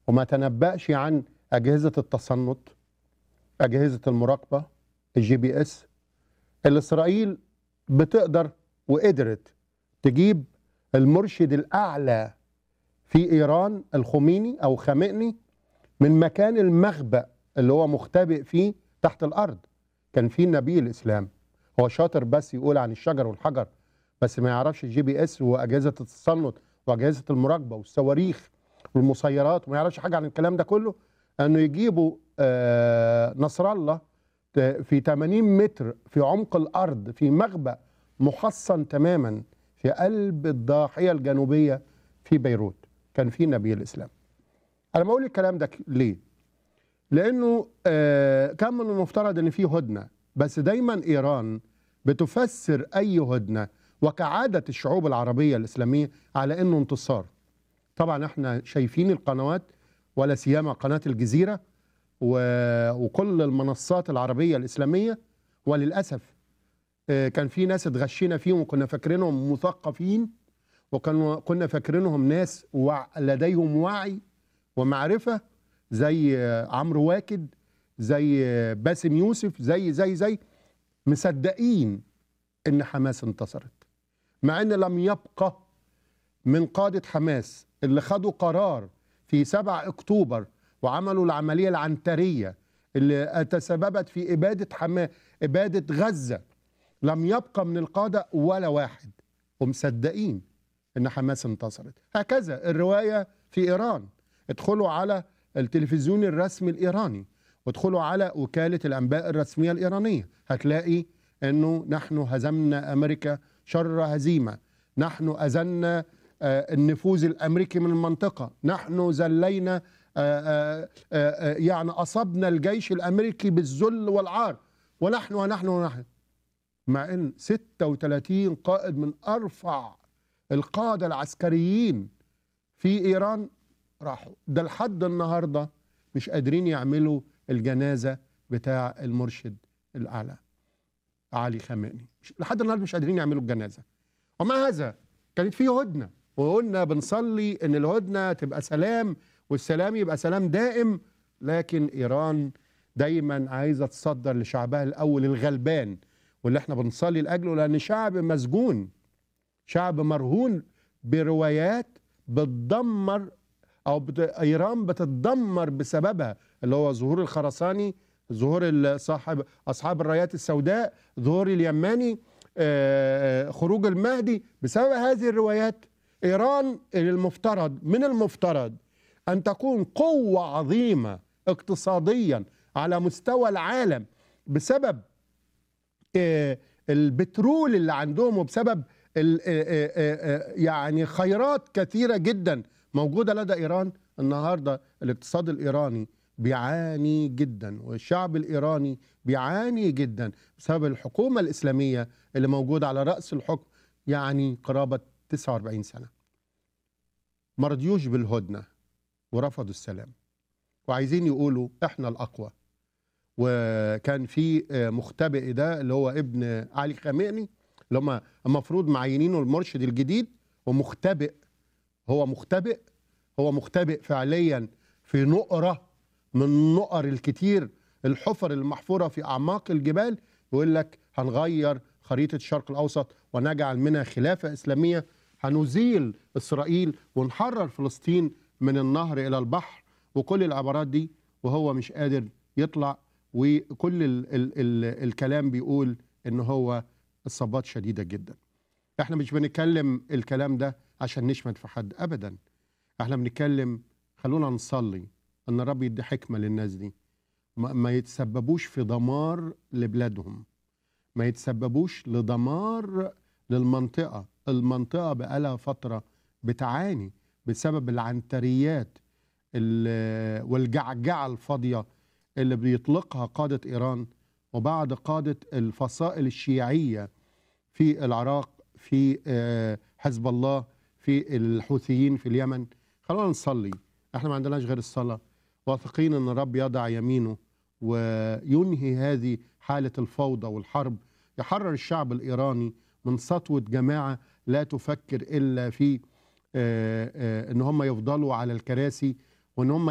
وما تنبأش عن أجهزة التصنت أجهزة المراقبة الجي بي اس اللي إسرائيل بتقدر وقدرت تجيب المرشد الأعلى في إيران الخميني أو خامئني من مكان المخبأ اللي هو مختبئ فيه تحت الأرض كان في نبي الإسلام هو شاطر بس يقول عن الشجر والحجر بس ما يعرفش الجي بي اس واجهزه التصنت واجهزه المراقبه والصواريخ والمسيرات وما يعرفش حاجه عن الكلام ده كله انه يجيبوا آه نصر الله ت- في 80 متر في عمق الارض في مخبأ محصن تماما في قلب الضاحيه الجنوبيه في بيروت كان في نبي الاسلام انا بقول الكلام ده ك- ليه لانه آه كان من المفترض ان في هدنه بس دايما ايران بتفسر اي هدنه وكعاده الشعوب العربيه الاسلاميه على انه انتصار طبعا احنا شايفين القنوات ولا سيما قناه الجزيره و... وكل المنصات العربيه الاسلاميه وللاسف آه، كان في ناس اتغشينا فيهم وكنا فاكرينهم مثقفين وكانوا كنا فاكرينهم ناس وع... لديهم وعي ومعرفه زي آه، عمرو واكد زي آه، باسم يوسف زي زي زي مصدقين ان حماس انتصرت مع ان لم يبقى من قادة حماس اللي خدوا قرار في 7 اكتوبر وعملوا العملية العنترية اللي تسببت في إبادة حما إبادة غزة لم يبقى من القادة ولا واحد ومصدقين إن حماس انتصرت هكذا الرواية في إيران ادخلوا على التلفزيون الرسمي الإيراني وادخلوا على وكالة الأنباء الرسمية الإيرانية هتلاقي أنه نحن هزمنا أمريكا شر هزيمة نحن أزلنا آه، النفوذ الأمريكي من المنطقة نحن زلينا آه، آه، آه، آه، يعني أصبنا الجيش الأمريكي بالذل والعار ونحن ونحن ونحن مع أن 36 قائد من أرفع القادة العسكريين في إيران راحوا ده لحد النهاردة مش قادرين يعملوا الجنازة بتاع المرشد الأعلى علي خامنئي مش- لحد النهارده مش قادرين يعملوا الجنازة ومع هذا كانت في هدنة وقلنا بنصلي ان الهدنة تبقى سلام والسلام يبقى سلام دائم لكن ايران دايما عايزة تصدر لشعبها الاول الغلبان واللي احنا بنصلي لاجله لان شعب مسجون شعب مرهون بروايات بتدمر او بت... ايران بتتدمر بسببها اللي هو ظهور الخرساني ظهور ال- صاحب اصحاب الرايات السوداء ظهور اليماني آه، خروج المهدي بسبب هذه الروايات ايران المفترض من المفترض ان تكون قوه عظيمه اقتصاديا على مستوى العالم بسبب آه، البترول اللي عندهم وبسبب ال- آه، آه، آه، يعني خيرات كثيره جدا موجوده لدى ايران النهارده الاقتصاد الايراني بيعاني جدا والشعب الايراني بيعاني جدا بسبب الحكومه الاسلاميه اللي موجوده على راس الحكم يعني قرابه 49 سنه ما رضيوش بالهدنه ورفضوا السلام وعايزين يقولوا احنا الاقوى وكان في آه، مختبئ ده اللي هو ابن علي خامئني اللي هم المفروض معينينه المرشد الجديد ومختبئ هو مختبئ هو مختبئ فعليا في نقرة من نقر الكتير الحفر المحفورة في أعماق الجبال يقول لك هنغير خريطة الشرق الأوسط ونجعل منها خلافة إسلامية هنزيل إسرائيل ونحرر فلسطين من النهر إلى البحر وكل العبارات دي وهو مش قادر يطلع وكل ال ال ال الكلام بيقول ان هو الصبات شديده جدا احنا مش بنتكلم الكلام ده عشان نشمت في حد ابدا احنا بنتكلم خلونا نصلي ان الرب يدي حكمه للناس دي ما, ما يتسببوش في دمار لبلادهم ما يتسببوش لدمار للمنطقه المنطقه بقالها فتره بتعاني بسبب العنتريات ال- والجعجعه الفاضيه اللي بيطلقها قادة إيران وبعد قادة الفصائل الشيعية في العراق في آه، حزب الله في الحوثيين في اليمن خلونا نصلي احنا ما عندناش غير الصلاة واثقين ان الرب يضع يمينه وينهي هذه حالة الفوضى والحرب يحرر الشعب الإيراني من سطوة جماعة لا تفكر إلا في آه، آه، ان هم يفضلوا على الكراسي وان هم